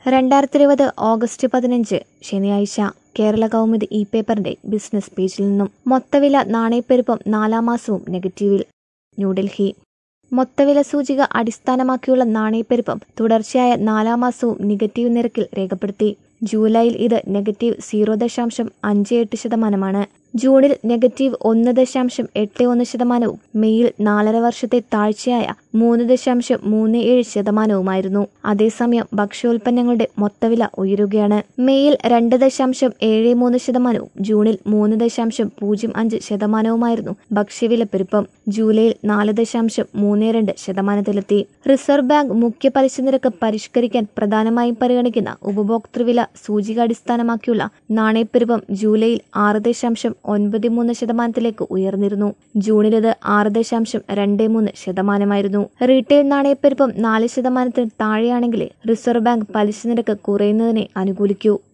രണ്ടായിരത്തി ഇരുപത് ഓഗസ്റ്റ് പതിനഞ്ച് ശനിയാഴ്ച കേരള കൗമുദി ഇ പേപ്പറിന്റെ ബിസിനസ് പേജിൽ നിന്നും മൊത്തവില നാണയപ്പെരുപ്പം നാലാം മാസവും നെഗറ്റീവിൽ ന്യൂഡൽഹി മൊത്തവില സൂചിക അടിസ്ഥാനമാക്കിയുള്ള നാണയപ്പെരുപ്പം തുടർച്ചയായ നാലാം മാസവും നെഗറ്റീവ് നിരക്കിൽ രേഖപ്പെടുത്തി ജൂലൈയിൽ ഇത് നെഗറ്റീവ് സീറോ ദശാംശം അഞ്ച് എട്ട് ശതമാനമാണ് ജൂണിൽ നെഗറ്റീവ് ഒന്ന് ദശാംശം എട്ട് ഒന്ന് ശതമാനവും മെയ്യിൽ നാലര വർഷത്തെ താഴ്ചയായ മൂന്ന് ദശാംശം മൂന്ന് ഏഴ് ശതമാനവുമായിരുന്നു അതേസമയം ഭക്ഷ്യോൽപ്പന്നങ്ങളുടെ മൊത്തവില ഉയരുകയാണ് മെയ്യിൽ രണ്ട് ദശാംശം ഏഴ് മൂന്ന് ശതമാനവും ജൂണിൽ മൂന്ന് ദശാംശം പൂജ്യം അഞ്ച് ശതമാനവുമായിരുന്നു ഭക്ഷ്യവില പെരുപ്പം ജൂലൈയിൽ നാല് ദശാംശം മൂന്ന് രണ്ട് ശതമാനത്തിലെത്തി റിസർവ് ബാങ്ക് മുഖ്യ പലിശ നിരക്ക് പരിഷ്കരിക്കാൻ പ്രധാനമായും പരിഗണിക്കുന്ന ഉപഭോക്തൃവില സൂചിക അടിസ്ഥാനമാക്കിയുള്ള നാണയപ്പെരുപ്പം ജൂലൈയിൽ ആറ് ദശാംശം ഒൻപത് മൂന്ന് ശതമാനത്തിലേക്ക് ഉയർന്നിരുന്നു ജൂണിൽ ഇത് ആറ് ദശാംശം രണ്ട് മൂന്ന് ശതമാനമായിരുന്നു റീറ്റെയിൽ നാണയപ്പെരുപ്പം നാല് ശതമാനത്തിന് താഴെയാണെങ്കിലേ റിസർവ് ബാങ്ക് പലിശ നിരക്ക് കുറയുന്നതിനെ അനുകൂലിക്കൂ